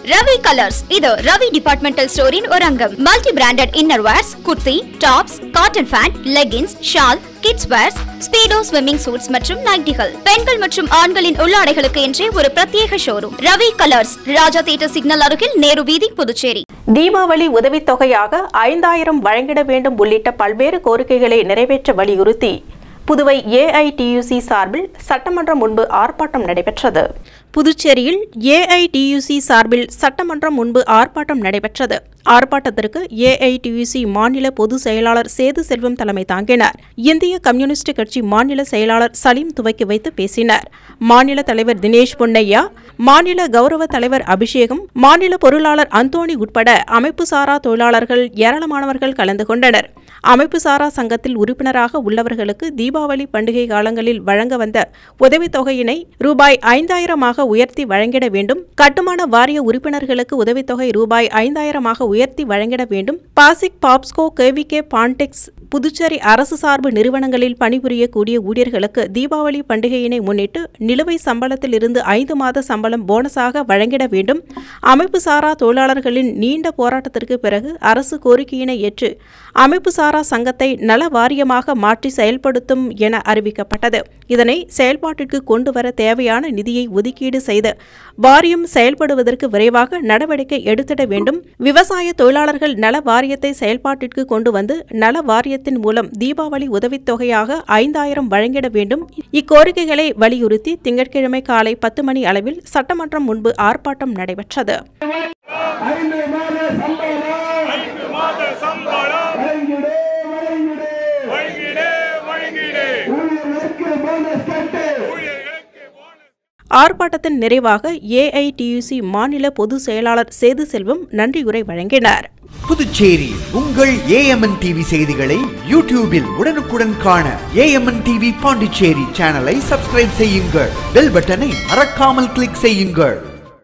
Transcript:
Ravi colours இது Ravi departmental ஸ்டோரின் ஒரு அங்கம் multi branded inner wears kurti tops cotton pant leggings shawl kids wears Speedo swimming suits மற்றும் நைட்டிகள் பெண்கள் மற்றும் ஆண்களின் உள்ளாடைகளுக்கு என்றே ஒரு பிரத்யேக showroom Ravi colours Raja theatre signal அருகில் நேரு வீதி புதுச்சேரி தீபாவளி உதவித்தொகையாக ஐந்தாயிரம் வழங்கிட வேண்டும் உள்ளிட்ட பல்வேறு கோரிக்கைகளை நிறைவேற்ற வலியுறுத்தி புதுவை ஏஐடியுசி சார்பில் சட்டமன்றம் முன்பு ஆர்ப்பாட்டம் நடைபெற்றது புதுச்சேரியில் ஏஐடியுசி சார்பில் சட்டமன்றம் முன்பு ஆர்ப்பாட்டம் நடைபெற்றது ஆர்ப்பாட்டத்திற்கு ஏஐடியுசி மாநில பொதுச் செயலாளர் சேது செல்வம் தலைமை தாங்கினார் இந்திய கம்யூனிஸ்ட் கட்சி மாநில செயலாளர் சலீம் துவக்கி வைத்து பேசினார் மாநில தலைவர் தினேஷ் பொன்னையா மாநில கௌரவ தலைவர் அபிஷேகம் மாநில பொருளாளர் அந்தோணி உட்பட அமைப்பு சாரா தொழிலாளர்கள் ஏராளமானவர்கள் கலந்து கொண்டனர் அமைப்பு சாரா சங்கத்தில் உறுப்பினராக உள்ளவர்களுக்கு தீபாவளி பண்டிகை காலங்களில் வழங்க வந்த உதவித்தொகையினை ரூபாய் ஐந்தாயிரமாக உயர்த்தி வழங்கிட வேண்டும் கட்டுமான வாரிய உறுப்பினர்களுக்கு உதவித்தொகை ரூபாய் ஐந்தாயிரமாக உயர்த்தி வழங்கிட வேண்டும் பாசிக் பாப்ஸ்கோ கேவிகே பான்டெக்ஸ் புதுச்சேரி அரசு சார்பு நிறுவனங்களில் பணிபுரியக்கூடிய ஊழியர்களுக்கு தீபாவளி பண்டிகையினை முன்னிட்டு நிலுவை சம்பளத்தில் இருந்து ஐந்து மாத சம்பளம் போனஸாக வழங்கிட வேண்டும் அமைப்பு சாரா தொழிலாளர்களின் நீண்ட போராட்டத்திற்கு பிறகு அரசு கோரிக்கையினை ஏற்று அமைப்பு சாரா சங்கத்தை நல வாரியமாக மாற்றி செயல்படுத்தும் என அறிவிக்கப்பட்டது இதனை செயல்பாட்டிற்கு கொண்டு வர தேவையான நிதியை ஒதுக்கீடு செய்து வாரியம் செயல்படுவதற்கு விரைவாக நடவடிக்கை எடுத்திட வேண்டும் விவசாய தொழிலாளர்கள் நல வாரியத்தை செயல்பாட்டிற்கு கொண்டு வந்து நல வாரியத்தின் மூலம் தீபாவளி உதவித்தொகையாக ஐந்தாயிரம் வழங்கிட வேண்டும் இக்கோரிக்கைகளை வலியுறுத்தி திங்கட்கிழமை காலை பத்து மணி அளவில் சட்டமன்றம் முன்பு ஆர்ப்பாட்டம் நடைபெற்றது ஐந்து மாத சம்பளம் ஐந்து மாத சம்பளம் வழங்கிடு வழங்கிடு வழங்கிடு வழங்கிடு ஊழியர்களுக்கு போனஸ் கட்டு ஊழியர்களுக்கு போனஸ் ஆர்ப்பாட்டத்தின் நிறைவாக ஏஐடியுசி மாநில பொதுச் செயலாளர் சேது செல்வம் நன்றியுரை வழங்கினார் புதுச்சேரி உங்கள் ஏஎம்என் டிவி செய்திகளை யூடியூபில் உடனுக்குடன் காண ஏஎம்என் டிவி பாண்டிச்சேரி சேனலை சப்ஸ்கிரைப் செய்யுங்கள் பெல் பட்டனை மறக்காமல் கிளிக் செய்யுங்கள்